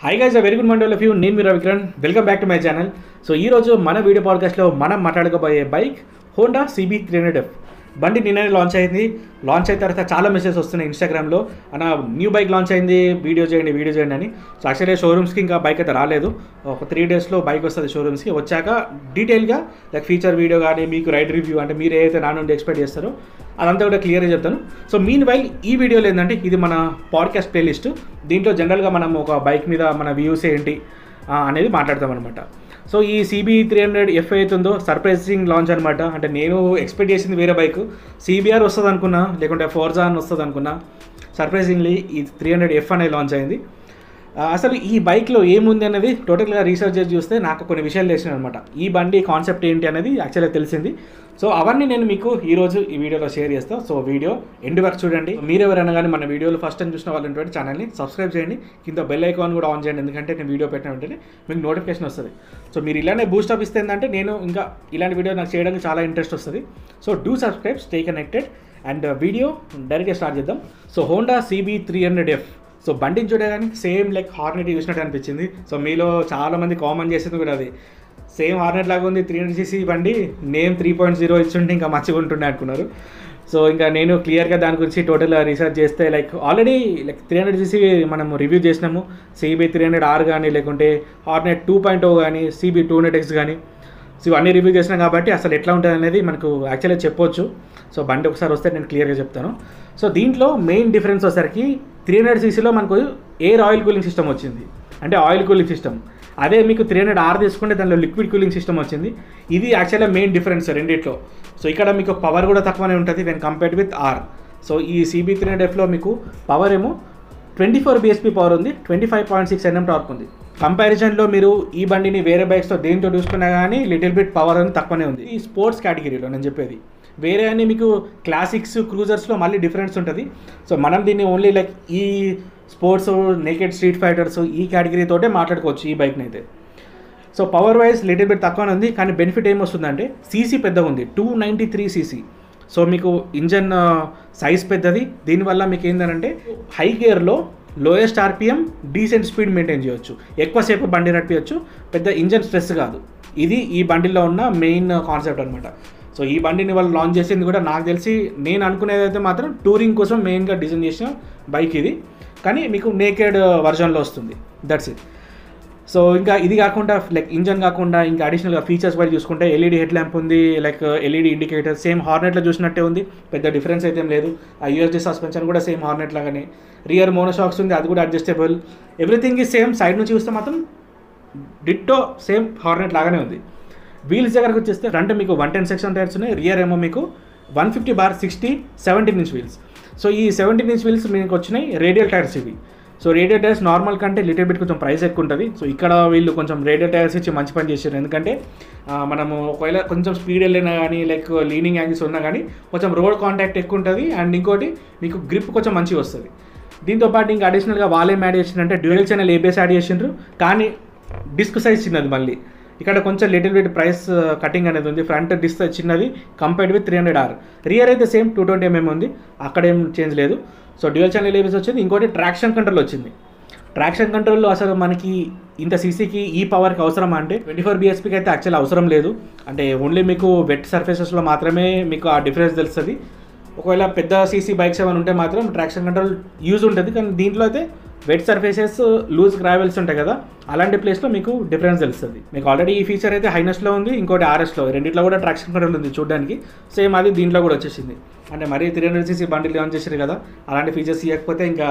high guys very good morning of you నేను మీరు Vikran welcome back to my channel so ఈ రోజు మన వీడియో పాడ్కాస్ట్లో మనం మాట్లాడుకోబోయే bike Honda CB three hundred F బండి నిన్ననే లాంచ్ అయింది లాంచ్ అయిన తర్వాత చాలా మెసేజ్ వస్తున్నాయి ఇన్స్టాగ్రామ్లో అన్న న్యూ బైక్ లాంచ్ అయింది వీడియో చేయండి వీడియో చేయండి అని సో యాక్చువల్లీ షోరూమ్స్కి ఇంకా బైక్ అయితే రాలేదు ఒక త్రీ డేస్లో బైక్ వస్తుంది షోరూమ్స్కి వచ్చాక డీటెయిల్గా లైక్ ఫీచర్ వీడియో కానీ మీకు రైడ్ రివ్యూ అంటే మీరు ఏదైతే నా నుండి ఎక్స్పెక్ట్ చేస్తారో అదంతా కూడా క్లియర్గా చెప్తాను సో మీన్ వైల్ ఈ వీడియోలో ఏంటంటే ఇది మన పాడ్కాస్ట్ ప్లేలిస్ట్ దీంట్లో జనరల్గా మనం ఒక బైక్ మీద మన వ్యూస్ ఏంటి ఆ, అనేది మాట్లాడతాం అనమాట సో ఈ సిబి త్రీ హండ్రెడ్ ఎఫ్ అవుతుందో సర్ప్రైజింగ్ లాంచ్ అనమాట అంటే నేను ఎక్స్పెక్ట్ చేసింది వేరే బైక్ సిబిఆర్ వస్తుంది అనుకున్నా లేకుంటే ఫోర్జా అని వస్తుంది అనుకున్నా సర్ప్రైజింగ్లీ ఈ త్రీ హండ్రెడ్ ఎఫ్ అనేది లాంచ్ అయింది ఆ, అసలు ఈ బైక్లో ఏముంది అనేది టోటల్గా రీసెర్చ్ చేసి చూస్తే నాకు కొన్ని విషయాలు తెలిసినాయి అనమాట ఈ బండి కాన్సెప్ట్ ఏంటి అనేది యాక్చువల్గా తెలిసింది సో అవన్నీ నేను మీకు ఈరోజు ఈ వీడియోలో షేర్ చేస్తాను సో వీడియో ఎండ్ వరకు చూడండి మీరు ఎవరైనా కానీ మన వీడియోలో ఫస్ట్ టైం చూసిన వాళ్ళు ఉన్నటువంటి ఛానల్ని సబ్స్క్రైబ్ చేయండి కింద బెల్ ఐకాన్ కూడా ఆన్ చేయండి ఎందుకంటే నేను వీడియో పెట్టిన వెంటనే మీకు నోటిఫికేషన్ వస్తుంది సో మీరు ఇలానే బూస్ట్ అప్ ఇస్తే ఏంటంటే నేను ఇంకా ఇలాంటి వీడియో నాకు చేయడానికి చాలా ఇంట్రెస్ట్ వస్తుంది so do subscribe stay connected and video డైరెక్ట్గా స్టార్ట్ చేద్దాం so Honda CB three hundred F so బండిని చూడడానికి సేమ్ లైక్ హార్నెట్ చూసినట్టు అనిపించింది సో మీలో చాలామంది కామన్ చేసేది కూడా అది సేమ్ హార్నెట్ లాగా ఉంది త్రీ హండ్రెడ్ సీసీ బండి నేమ్ త్రీ పాయింట్ జీరో ఇచ్చుంటే ఇంకా మంచిగా ఉంటుండే అనుకున్నారు సో ఇంకా నేను క్లియర్గా దాని గురించి టోటల్ రీసెర్చ్ చేస్తే like already like three hundred CC మనం రివ్యూ చేసినాము సిబి త్రీ హండ్రెడ్ ఆర్ కానీ లేకుంటే హార్నెట్ టూ పాయింట్ ఓ కానీ సిబి టూ హండ్రెడ్ ఎక్స్ కానీ సో ఇవన్నీ రివ్యూ చేసినాం కాబట్టి అసలు ఎట్లా ఉంటుంది అనేది మనకు యాక్చువల్గా చెప్పొచ్చు సో బండి ఒకసారి వస్తే నేను క్లియర్గా చెప్తాను సో దీంట్లో మెయిన్ డిఫరెన్స్ వచ్చేసరికి త్రీ హండ్రెడ్ సీసీలో మనకు ఎయిర్ ఆయిల్ కూలింగ్ సిస్టమ్ వచ్చింది అంటే ఆయిల్ కూలింగ్ సిస్టమ్ అదే మీకు త్రీ హండ్రెడ్ ఆర్ తీసుకుంటే దానిలో లిక్విడ్ కూలింగ్ సిస్టమ్ వచ్చింది ఇది యాక్చువల్గా మెయిన్ డిఫరెన్స్ రెండిట్లో సో ఇక్కడ మీకు పవర్ కూడా తక్కువనే ఉంటుంది when compared with R so ఈ సిబి త్రీ హండ్రెడ్ ఎఫ్లో మీకు పవర్ ఏమో ట్వంటీ ఫోర్ బిఎస్పీ పవర్ ఉంది twenty five point six NM torque ఉంది కంపారిజన్లో మీరు ఈ బండిని వేరే బైక్స్తో దేంతో చూసుకున్నా కానీ లిటిల్ బిట్ పవర్ అని తక్కువనే ఉంది ఈ స్పోర్ట్స్ కేటగిరీలో నేను చెప్పేది వేరే అన్ని మీకు క్లాసిక్స్ క్రూజర్స్లో మళ్ళీ డిఫరెన్స్ ఉంటుంది సో మనం దీన్ని ఓన్లీ లైక్ ఈ స్పోర్ట్స్ నేకెడ్ స్ట్రీట్ ఫైటర్స్ ఈ కేటగిరీతోటే మాట్లాడుకోవచ్చు ఈ బైక్ని అయితే so power wise little bit తక్కువనే ఉంది కానీ బెనిఫిట్ ఏమొస్తుందంటే సీసీ పెద్దగా ఉంది two ninety three CC so మీకు ఇంజన్ సైజ్ పెద్దది దీనివల్ల మీకు ఏంటంటే హై గేర్లో lowest RPM decent speed maintain చేయొచ్చు ఎక్కువసేపు బండి నడిపించచ్చు పెద్ద ఇంజన్ స్ట్రెస్ కాదు ఇది ఈ బండిలో ఉన్న మెయిన్ కాన్సెప్ట్ అనమాట సో ఈ బండిని వాళ్ళు లాంచ్ చేసింది కూడా నాకు తెలిసి నేను అనుకునేది అయితే మాత్రం టూరింగ్ కోసం మెయిన్గా డిజైన్ చేసిన బైక్ ఇది కానీ మీకు నేకెడ్ వర్జన్లో వస్తుంది దట్స్ ఇట్ సో ఇంకా ఇది కాకుండా లైక్ ఇంజన్ కాకుండా ఇంకా అడిషనల్గా ఫీచర్స్ బట్టి చూసుకుంటే ఎల్ఈడి హెడ్ ల్యాంప్ ఉంది లైక్ ఎల్ఈడి ఇండికేటర్ సేమ్ హార్నెట్లో చూసినట్టే ఉంది పెద్ద డిఫరెన్స్ అయితే ఏం లేదు ఆ యూఎస్డి సస్పెన్షన్ కూడా సేమ్ హార్నెట్ లాగానే రియర్ మోనోషాక్స్ ఉంది అది కూడా అడ్జస్టబుల్ ఎవ్రీథింగ్ ఈ సేమ్ సైడ్ నుంచి చూస్తే మాత్రం డిట్టో సేమ్ హార్నెట్ లాగానే ఉంది వీల్స్ దగ్గరకు వచ్చేస్తే ఫ్రంట్ మీకు వన్ టెన్ సెక్షన్ టైర్స్ ఉన్నాయి రియర్ ఏమో మీకు one fifty by sixty seventeen inch wheels so ఈ సెవెంటీన్ ఇంచ్ వీల్స్ మీకు వచ్చినాయి రేడియల్ టైర్స్ ఇవి సో రేడియల్ టైర్స్ నార్మల్ కంటే లిటిల్ బిట్ కొంచెం ప్రైస్ ఎక్కువ ఉంటుంది సో ఇక్కడ వీళ్ళు కొంచెం రేడియల్ టైర్స్ ఇచ్చి మంచి పని చేశారు ఎందుకంటే ఆ, మనము ఒకవేళ కొంచెం స్పీడ్ వెళ్ళినా కానీ లైక్ లీనింగ్ యాంగిల్స్ ఉన్నా కానీ కొంచెం రోడ్ కాంటాక్ట్ ఎక్కువ ఉంటుంది అండ్ ఇంకోటి మీకు గ్రిప్ కొంచెం మంచిగా వస్తుంది దీంతో పాటు ఇంకా అడిషనల్గా వాళ్ళేం యాడ్ చేసిందంటే డ్యూయల్ ఛానల్ ఏబిఎస్ యాడ్ చేసిండ్రు కానీ డిస్క్ సైజ్ చిన్నది మళ్ళీ ఇక్కడ కొంచెం లిటిల్ బిట్ ప్రైస్ కటింగ్ అనేది ఉంది ఫ్రంట్ డిస్క్ చిన్నది compared with three hundred R rear అయితే సేమ్ టూ ట్వంటీ ఎంఎం ఉంది అక్కడ ఏం చేంజ్ లేదు సో డ్యూయల్ ఛానల్ ఏబిఎస్ వచ్చింది ఇంకోటి ట్రాక్షన్ కంట్రోల్ వచ్చింది ట్రాక్షన్ కంట్రోల్లో అసలు మనకి ఇంత సీసీకి ఈ పవర్కి అవసరమా అంటే ట్వంటీ ఫోర్ బిఎస్పీకి అయితే యాక్చువల్ అవసరం లేదు అంటే ఓన్లీ మీకు వెట్ సర్ఫేసెస్లో మాత్రమే మీకు ఆ డిఫరెన్స్ తెలుస్తుంది ఒకవేళ పెద్ద సీసీ బైక్స్ ఏమైనా ఉంటే మాత్రం ట్రాక్షన్ కంట్రోల్ యూజ్ ఉంటుంది కానీ దీంట్లో అయితే వెట్ సర్ఫేసెస్ లూజ్ గ్రావెల్స్ ఉంటాయి కదా అలాంటి ప్లేస్లో మీకు డిఫరెన్స్ తెలుస్తుంది మీకు ఆల్రెడీ ఈ ఫీచర్ అయితే హైనెస్లో ఉంది ఇంకోటి ఆర్ఎస్లో రెండిట్లో కూడా ట్రాక్షన్ కంట్రోల్ ఉంది చూడడానికి సేమ్ అది దీంట్లో కూడా వచ్చేసింది అంటే మరీ త్రీ హండ్రెడ్ సీసీ బండిల్ లాంచ్ చేశారు కదా అలాంటి ఫీచర్స్ ఇవ్వకపోతే ఇంకా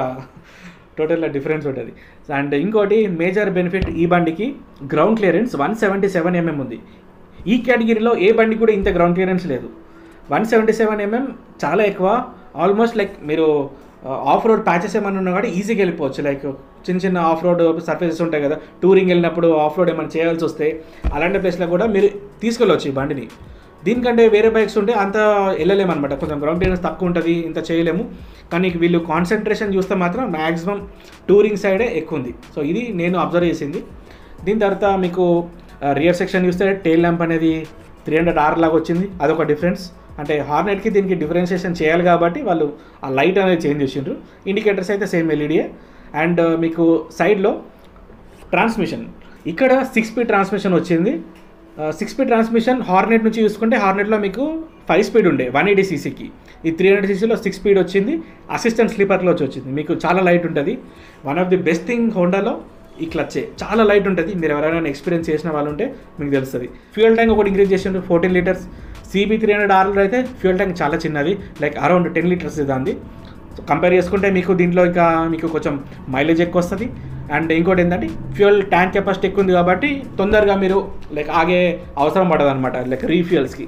టోటల్ డిఫరెన్స్ ఉంటుంది అండ్ ఇంకోటి మేజర్ బెనిఫిట్ ఈ బండికి ground clearance one seventy seven MM ఉంది ఈ కేటగిరీలో ఏ బండి కూడా ఇంత గ్రౌండ్ క్లియరెన్స్ లేదు వన్ సెవెంటీ సెవెన్ ఎంఎం చాలా ఎక్కువ ఆల్మోస్ట్ లైక్ మీరు ఆఫ్ రోడ్ ప్యాచెస్ ఏమైనా ఉన్నా కూడా ఈజీగా వెళ్ళిపోవచ్చు లైక్ చిన్న చిన్న ఆఫ్ రోడ్ సర్ఫేసెస్ ఉంటాయి కదా టూరింగ్ వెళ్ళినప్పుడు ఆఫ్ రోడ్ ఏమైనా చేయాల్సి వస్తే అలాంటి ప్లేస్లో కూడా మీరు తీసుకెళ్ళవచ్చు ఈ బండిని దీనికంటే వేరే బైక్స్ ఉంటే అంత వెళ్ళలేమన్నమాట కొంచెం గ్రౌండ్ క్లియరెన్స్ తక్కువ ఉంటుంది ఇంత చేయలేము కానీ వీళ్ళు కాన్సన్ట్రేషన్ చూస్తే మాత్రం మ్యాక్సిమం టూరింగ్ సైడే ఎక్కువ ఉంది సో ఇది నేను అబ్జర్వ్ చేసింది దీని తర్వాత మీకు రియర్ సెక్షన్ చూస్తే టైల్ ల్యాంప్ అనేది త్రీ హండ్రెడ్ ఆర్ లాగా వచ్చింది అదొక డిఫరెన్స్ అంటే హార్నెట్కి దీనికి డిఫరెన్షియేషన్ చేయాలి కాబట్టి వాళ్ళు ఆ లైట్ అనేది చేంజ్ చేసిండ్రు ఇండికేటర్స్ అయితే సేమ్ ఎల్ఈడియే అండ్ మీకు సైడ్లో ట్రాన్స్మిషన్ ఇక్కడ సిక్స్ స్పీడ్ ట్రాన్స్మిషన్ వచ్చింది సిక్స్ స్పీడ్ ట్రాన్స్మిషన్ హార్నెట్ నుంచి చూసుకుంటే హార్నెట్లో మీకు ఫైవ్ స్పీడ్ ఉండే వన్ ఎయిటీ సీసీకి ఈ త్రీ హండ్రెడ్ సీసీలో సిక్స్ స్పీడ్ వచ్చింది అసిస్టెంట్ స్లీపర్లో వచ్చి వచ్చింది మీకు చాలా లైట్ ఉంటుంది one of the best thing హోండాలో ఈ క్లచ్చే చాలా లైట్ ఉంటుంది మీరు ఎవరైనా ఎక్స్పీరియన్స్ చేసిన వాళ్ళు ఉంటే మీకు తెలుస్తుంది ఫ్యూయల్ ట్యాంక్ ఒకటి ఇంక్రీజ్ చేసిండు fourteen litres CB three hundred ఆర్లో అయితే ఫ్యూయల్ ట్యాంక్ చాలా చిన్నది లైక్ అరౌండ్ టెన్ లీటర్స్ ఇదాంది సో కంపేర్ చేసుకుంటే మీకు దీంట్లో ఇంకా మీకు కొంచెం మైలేజ్ ఎక్కువ వస్తుంది అండ్ ఇంకోటి ఏంటంటే ఫ్యూయల్ ట్యాంక్ కెపాసిటీ ఎక్కువ ఉంది కాబట్టి తొందరగా మీరు లైక్ ఆగే అవసరం పడదు అనమాట లైక్ రీఫ్యూయల్స్కి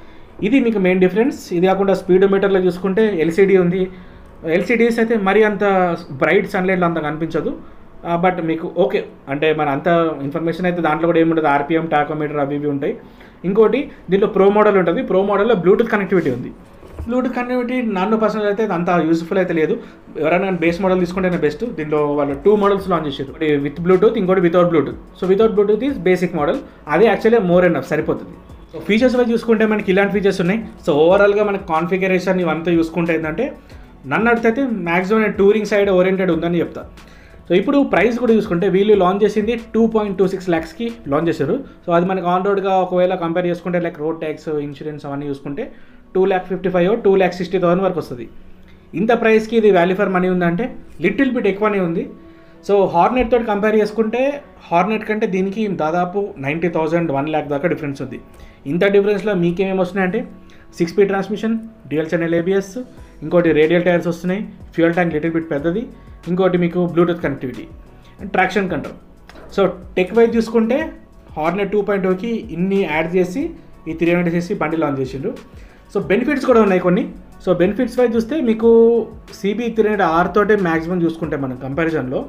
ఇది మీకు మెయిన్ డిఫరెన్స్ ఇది కాకుండా స్పీడ్ మీటర్లో చూసుకుంటే ఎల్సిడి ఉంది ఎల్సిడీస్ అయితే మరీ అంత బ్రైట్ సన్లైట్లో అంత కనిపించదు బట్ మీకు ఓకే అంటే మన అంత ఇన్ఫర్మేషన్ అయితే దాంట్లో కూడా ఏముంటుంది ఆర్పిఎం టాకోమీటర్ అవి ఇవి ఉంటాయి ఇంకోటి దీంట్లో ప్రో మోడల్ ఉంటుంది ప్రో మోడల్లో బ్లూటూత్ కనెక్టివిటీ ఉంది బ్లూటూత్ కనెక్టివిటీ నన్ను పర్సనల్ అయితే అంత యూస్ఫుల్ అయితే లేదు ఎవరైనా బేస్ మోడల్ తీసుకుంటేనే బెస్ట్ దీంట్లో వాళ్ళు టూ మోడల్స్ లాంచ్ చేశారు ఒకటి విత్ బ్లూటూత్ ఇంకోటి without Bluetooth so without Bluetooth is basic model అదే యాక్చువల్లీ మోర్ ఎనఫ్ సరిపోతుంది సో ఫీచర్స్ వైజ్ చూసుకుంటే మనకి ఇలాంటి ఫీచర్స్ ఉన్నాయి సో ఓవరాల్గా మనకి కాన్ఫిగరేషన్ ఇవంతా చూసుకుంటే ఏంటంటే నన్ను అడిగితే మ్యాక్సిమం నేను టూరింగ్ సైడ్ ఓరియంటెడ్ ఉందని చెప్తా సో ఇప్పుడు ప్రైస్ కూడా చూసుకుంటే వీళ్ళు లాంచ్ చేసింది టూ పాయింట్ టూ సిక్స్ ల్యాక్స్కి లాంచ్ చేశారు సో అది మనకి ఆన్ రోడ్గా ఒకవేళ కంపేర్ చేసుకుంటే లైక్ రోడ్ ట్యాక్స్ ఇన్సూరెన్స్ అవన్నీ చూసుకుంటే two lakh fifty five two lakh sixty thousand వరకు వస్తుంది ఇంత ప్రైస్కి ఇది వాల్యూ ఫర్ మనీ ఉందంటే లిటిల్ బిట్ ఎక్కువనే ఉంది సో హార్నెట్ తోటి కంపేర్ చేసుకుంటే హార్నెట్ కంటే దీనికి దాదాపు నైంటీ థౌసండ్ వన్ ల్యాక్ దాకా డిఫరెన్స్ ఉంది ఇంత డిఫరెన్స్లో మీకేమేమి వస్తున్నాయంటే six speed transmission dual channel ABS ఇంకోటి రేడియల్ టైర్స్ వస్తున్నాయి ఫ్యూయల్ ట్యాంక్ లిటిల్ బిట్ పెద్దది ఇంకోటి మీకు Bluetooth connectivity and traction control so tech wise చూసుకుంటే హార్నెట్ టూ పాయింట్ ఓకి ఇన్ని యాడ్ చేసి ఈ త్రీ హండ్రెడ్ చేసి బండి లాంచ్ చేసిండ్రు సో బెనిఫిట్స్ కూడా ఉన్నాయి కొన్ని సో బెనిఫిట్స్ వైజ్ చూస్తే మీకు సిబి త్రీ హండ్రెడ్ ఆర్ తోటే మ్యాక్సిమం చూసుకుంటే మనం కంపారిజన్లో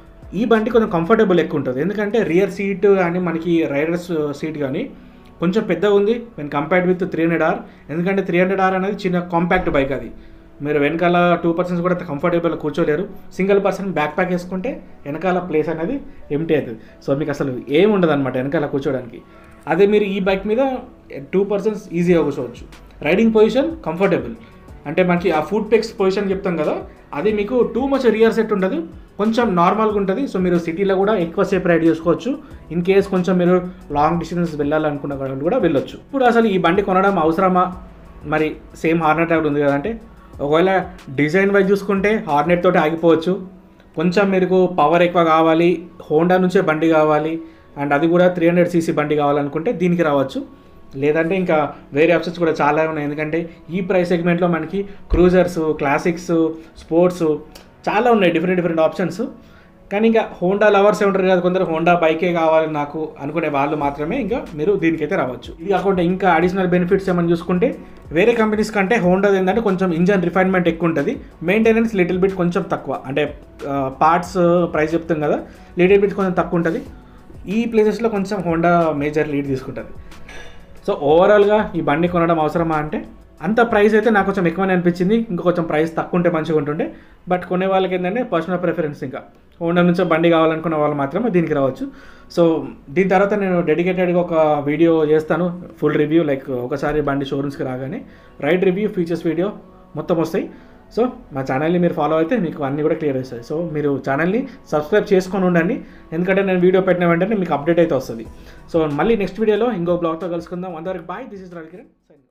ఈ బండి కొంచెం కంఫర్టబుల్ ఎక్కువ ఉంటుంది ఎందుకంటే రియర్ సీట్ కానీ మనకి రైడర్స్ సీట్ కానీ కొంచెం పెద్దగా ఉంది when compared with three hundred R ఎందుకంటే త్రీ హండ్రెడ్ ఆర్ అనేది చిన్న కాంపాక్ట్ బైక్ అది మీరు వెనకాల టూ పర్సన్స్ కూడా కంఫర్టబుల్ కూర్చోలేరు సింగిల్ పర్సన్ బ్యాక్ ప్యాక్ వేసుకుంటే వెనకాల ప్లేస్ అనేది ఎంటీ అవుతుంది సో మీకు అసలు ఏం ఉండదు అనమాట వెనకాల కూర్చోడానికి అదే మీరు ఈ బైక్ మీద టూ పర్సన్స్ ఈజీగా కూర్చోవచ్చు రైడింగ్ పొజిషన్ కంఫర్టబుల్ అంటే మనకి ఆ ఫుడ్ పెక్స్ పొజిషన్ చెప్తాం కదా అది మీకు టూ మచ్ రియర్ సెట్ ఉండదు కొంచెం నార్మల్గా ఉంటుంది సో మీరు సిటీలో కూడా ఎక్కువసేపు రైడ్ చేసుకోవచ్చు ఇన్ కేస్ కొంచెం మీరు లాంగ్ డిస్టెన్స్ వెళ్ళాలనుకున్న వాళ్ళు కూడా వెళ్ళొచ్చు ఇప్పుడు అసలు ఈ బండి కొనడం అవసరమా మరి సేమ్ హార్నెట్ ఉంది కదంటే ఒకవేళ డిజైన్ వైజ్ చూసుకుంటే హార్నెట్ తోటి ఆగిపోవచ్చు కొంచెం మీకు పవర్ ఎక్కువ కావాలి హోండా నుంచే బండి కావాలి అండ్ అది కూడా త్రీ హండ్రెడ్ సీసీ బండి కావాలనుకుంటే దీనికి రావచ్చు లేదంటే ఇంకా వేరే ఆప్షన్స్ కూడా చాలా ఉన్నాయి ఎందుకంటే ఈ ప్రైస్ సెగ్మెంట్లో మనకి క్రూజర్స్ క్లాసిక్స్ స్పోర్ట్స్ చాలా ఉన్నాయి డిఫరెంట్ డిఫరెంట్ ఆప్షన్స్ కానీ ఇంకా హోండా లవర్స్ ఉంటారు కదా కొందరు హోండా బైకే కావాలి నాకు అనుకునే వాళ్ళు మాత్రమే ఇంకా మీరు దీనికైతే రావచ్చు ఇది కాకుండా ఇంకా అడిషనల్ బెనిఫిట్స్ ఏమైనా చూసుకుంటే వేరే కంపెనీస్ కంటే హోండా ఏంటంటే కొంచెం ఇంజన్ రిఫైన్మెంట్ ఎక్కువ ఉంటుంది మెయింటెనెన్స్ లిటిల్ బిట్ కొంచెం తక్కువ అంటే పార్ట్స్ ప్రైస్ చెప్తాం కదా లిటిల్ బిట్ కొంచెం తక్కువ ఉంటుంది ఈ ప్లేసెస్లో కొంచెం హోండా మేజర్ లీడ్ తీసుకుంటుంది సో ఓవరాల్గా ఈ బండి కొనడం అవసరమా అంటే అంత ప్రైస్ అయితే నాకు కొంచెం ఎక్కువనే అనిపించింది ఇంకా కొంచెం ప్రైస్ తక్కువ ఉంటే మంచిగా ఉంటుండే బట్ కొనే వాళ్ళకి ఏంటంటే పర్సనల్ ప్రిఫరెన్స్ ఇంకా హోండా నుంచి బండి కావాలనుకున్న వాళ్ళు మాత్రమే దీనికి రావచ్చు సో దీని తర్వాత నేను డెడికేటెడ్గా ఒక వీడియో చేస్తాను ఫుల్ రివ్యూ లైక్ ఒకసారి బండి షోరూమ్స్కి రాగానే రైడ్ రివ్యూ ఫీచర్స్ వీడియో మొత్తం వస్తాయి సో మా ఛానల్ని మీరు ఫాలో అయితే మీకు అన్నీ కూడా క్లియర్ అవుతాయి సో మీరు ఛానల్ని సబ్స్క్రైబ్ చేసుకొని ఉండండి ఎందుకంటే నేను వీడియో పెట్టిన వెంటనే మీకు అప్డేట్ అయితే వస్తుంది సో మళ్ళీ నెక్స్ట్ వీడియోలో ఇంకో బ్లాగ్తో కలుసుకుందాం అంతవరకు బాయ్ దిస్ ఇస్ రవికిరణ్